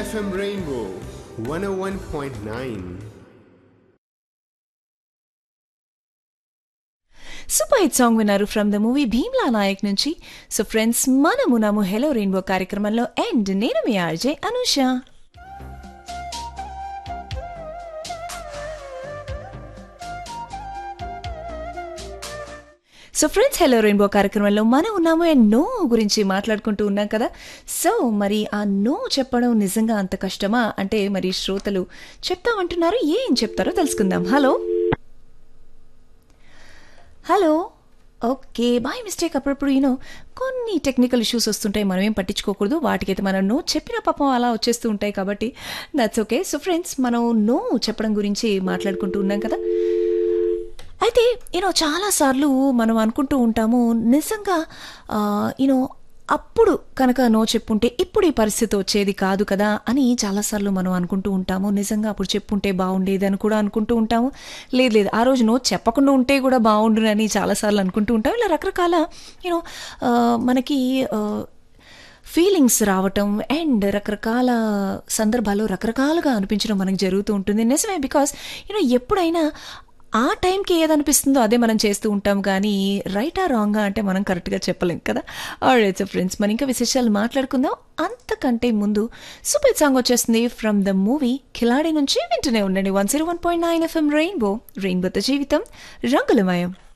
FM Rainbow 101.9. Super hit song విన్నారు from the movie Bheemla Nayak నుంచి so friends మనము నము హెలో రెయిన్బో కార్యక్రమంలో అండ్ నేను మీ RJ Anusha so friends hello rainbow కార్యక్రమంలో మనం ఉన్నాము అండ్ నో గురించి మాట్లాడుకుంటూ ఉన్నాం కదా సో మరి ఆ నో చెప్పడం నిజంగా అంత కష్టమా అంటే మరి శ్రోతలు చెప్తామంటున్నారు ఏం చెప్తారో తెలుసుకుందాం hello hello okay by mistake అప్పుడప్పుడు యూనో కొన్ని టెక్నికల్ ఇష్యూస్ వస్తుంటాయి మనం ఏం పట్టించుకోకూడదు వాటికైతే మనం నో చెప్పిన పాపం అలా వచ్చేస్తూ ఉంటాయి కాబట్టి దట్స్ ఓకే సో ఫ్రెండ్స్ మనం నో చెప్పడం గురించి మాట్లాడుకుంటూ ఉన్నాం కదా అయితే యూనో చాలాసార్లు మనం అనుకుంటూ ఉంటాము నిజంగా యూనో అప్పుడు కనుక నో చెప్పుంటే ఇప్పుడు ఈ పరిస్థితి వచ్చేది కాదు కదా అని చాలాసార్లు మనం అనుకుంటూ ఉంటాము నిజంగా అప్పుడు చెప్పుంటే బాగుండేది అని కూడా అనుకుంటూ ఉంటాము లేదు లేదు ఆ రోజు నో చెప్పకుండా ఉంటే కూడా బాగుండునని చాలాసార్లు అనుకుంటూ ఉంటాం ఇలా రకరకాల యూనో మనకి ఆ, ఫీలింగ్స్ రావటం అండ్ రకరకాల సందర్భాల్లో రకరకాలుగా అనిపించడం మనకు జరుగుతూ ఉంటుంది నిజమే బికాస్ యూనో ఎప్పుడైనా ఆ టైంకి ఏదనిపిస్తుందో అదే మనం చేస్తూ ఉంటాం కానీ రైటా రాంగా అంటే మనం కరెక్ట్గా చెప్పలేం కదా ఆల్రైట్ సో ఫ్రెండ్స్ మనం ఇంకా విశేషాలు మాట్లాడుకుందాం అంతకంటే ముందు సూపర్ సాంగ్ వచ్చేస్తుంది ఫ్రమ్ ద మూవీ ఖిలాడి నుంచి వింటూనే ఉండండి one zero one point nine FM rainbow రెయిన్బోతో జీవితం రంగులమయం